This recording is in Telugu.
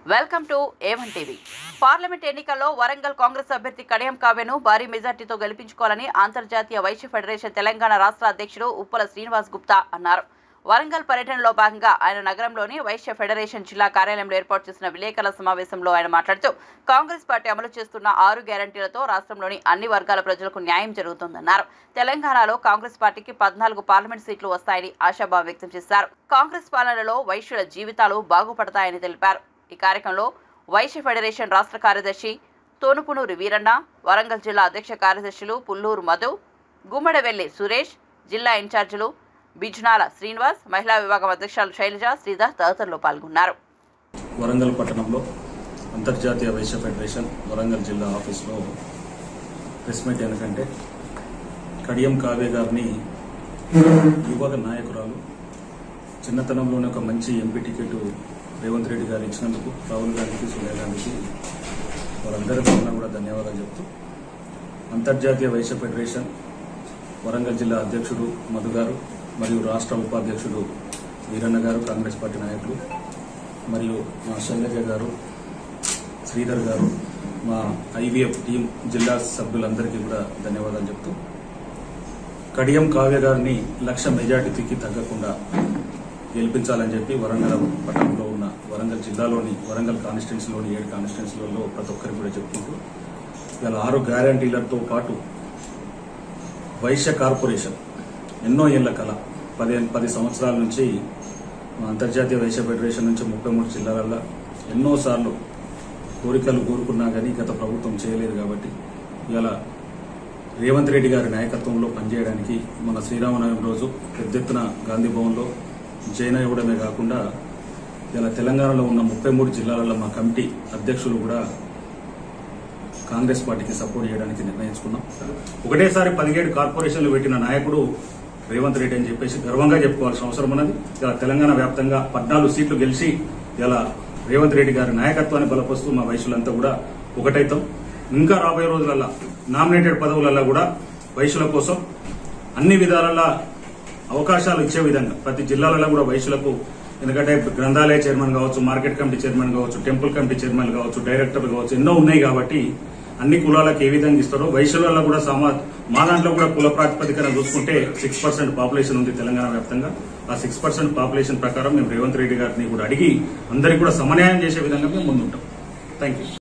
welcome to A one TV parliament ఎన్నికల్లో వరంగల్ కాంగ్రెస్ అభ్యర్థి కడియం కావ్యను భారీ మెజార్టీతో గెలిపించుకోవాలని అంతర్జాతీయ వైశ్య ఫెడరేషన్ తెలంగాణ రాష్ట్ర అధ్యక్షుడు ఉప్పల శ్రీనివాస్ గుప్తా అన్నారు వరంగల్ పర్యటనలో భాగంగా ఆయన నగరంలోని వైశ్య ఫెడరేషన్ జిల్లా కార్యాలయంలో ఏర్పాటు చేసిన విలేకరుల సమావేశంలో ఆయన మాట్లాడుతూ కాంగ్రెస్ పార్టీ అమలు చేస్తున్న ఆరు గ్యారంటీలతో రాష్ట్రంలోని అన్ని వర్గాల ప్రజలకు న్యాయం జరుగుతుందన్నారు తెలంగాణలో కాంగ్రెస్ పార్టీకి పద్నాలుగు పార్లమెంట్ సీట్లు వస్తాయని ఆశాభావం వ్యక్తం చేశారు కాంగ్రెస్ పాలనలో వైశ్యుల జీవితాలు బాగుపడతాయని తెలిపారు ఈ కార్యక్రమంలో వైశ్య ఫెడరేషన్ రాష్ట్ర కార్యదర్శి తోనుపునూరి వీరన్న వరంగల్ జిల్లా అధ్యక్ష కార్యదర్శులు పుల్లూరు మధు గుమ్మడవెల్లి సురేష్ జిల్లా ఇన్ఛార్జీలు బిజ్నాల శ్రీనివాస్ మహిళా విభాగం అధ్యక్షులు శైలజ శ్రీధర్ తదితరులు పాల్గొన్నారు వరంగల్ పట్టణంలో అంతర్జాతీయ వైశ్య ఫెడరేషన్ వరంగల్ జిల్లా ఆఫీస్లో ప్రెస్ మీట్ ఎందుకంటే కడియం కావ్య గారిని యువక నాయకురాలు చిన్నతనంలోనే ఒక మంచి ఎంపీ టికెట్ రేవంత్ రెడ్డి గారు ఇచ్చినందుకు రాహుల్ గాంధీకి సోనియా గాంధీకి వారందరి తరఫున కూడా ధన్యవాదాలు చెప్తూ అంతర్జాతీయ వైశ్య ఫెడరేషన్ వరంగల్ జిల్లా అధ్యక్షుడు మధు గారు మరియు రాష్ట్ర ఉపాధ్యక్షుడు వీరన్న గారు కాంగ్రెస్ పార్టీ నాయకులు మరియు మా శైలజ గారు శ్రీధర్ గారు మా ఐవీఎఫ్ టీం జిల్లా సభ్యులందరికీ కూడా ధన్యవాదాలు చెప్తూ కడియం కావ్య గారిని లక్ష మెజార్టీకి తగ్గకుండా గెలిపించాలని చెప్పి వరంగల్ పట్టణంలో ఉన్న వరంగల్ జిల్లాలోని వరంగల్ కాన్స్టిట్యున్సీలోని ఏడు కాన్స్టిట్యున్సీలలో ప్రతి ఒక్కరికి కూడా చెప్పుకుంటూ ఇలా ఆరు గ్యారంటీలతో పాటు వైశ్య కార్పొరేషన్ ఎన్నో ఏళ్ల కళ పదిహేను పది సంవత్సరాల నుంచి మా అంతర్జాతీయ వైశ్య ఫెడరేషన్ నుంచి ముప్పై మూడు జిల్లాలలో ఎన్నోసార్లు కోరికలు కోరుకున్నా కానీ గత ప్రభుత్వం చేయలేదు కాబట్టి ఇలా రేవంత్ రెడ్డి గారి నాయకత్వంలో పనిచేయడానికి మన శ్రీరామనవమి రోజు పెద్ద ఎత్తున గాంధీ భవన్లో జైన్ ఇవ్వడమే కాకుండా ఇలా తెలంగాణలో ఉన్న ముప్పై మూడు జిల్లాలలో మా కమిటీ అధ్యక్షులు కూడా కాంగ్రెస్ పార్టీకి సపోర్ట్ చేయడానికి నిర్ణయించుకున్నాం ఒకటేసారి పదిహేడు కార్పొరేషన్లు పెట్టిన నాయకుడు రేవంత్ రెడ్డి అని చెప్పేసి గర్వంగా చెప్పుకోవాల్సిన అవసరం ఉన్నది ఇలా తెలంగాణ వ్యాప్తంగా పద్నాలుగు సీట్లు గెలిచి ఇలా రేవంత్ రెడ్డి గారి నాయకత్వాన్ని బలపరుస్తూ మా వయసులంతా కూడా ఒకటైతాం ఇంకా రాబోయే రోజులల్లా నామినేటెడ్ పదవులల్లో కూడా వయసుల కోసం అన్ని విధాలలో అవకాశాలు ఇచ్చే విధంగా ప్రతి జిల్లాలలో కూడా వయసులకు ఎందుకంటే గ్రంథాలయ చైర్మన్ కావచ్చు మార్కెట్ కమిటీ చైర్మన్ కావచ్చు టెంపుల్ కమిటీ చైర్మన్ కావచ్చు డైరెక్టర్లు కావచ్చు ఎన్నో ఉన్నాయి కాబట్టి అన్ని కులాలకు ఏ విధంగా ఇస్తారో వయసులలో కూడా సమా మా దాంట్లో కూడా కుల ప్రాతిపదికన చూసుకుంటే సిక్స్ పర్సెంట్ పాపులేషన్ ఉంది తెలంగాణ వ్యాప్తంగా ఆ సిక్స్ పర్సెంట్ పాపులేషన్ ప్రకారం మేము రేవంత్ రెడ్డి గారిని కూడా అడిగి అందరికీ కూడా సమన్యాయం చేసే విధంగా మేము ముందుంటాం థ్యాంక్ యూ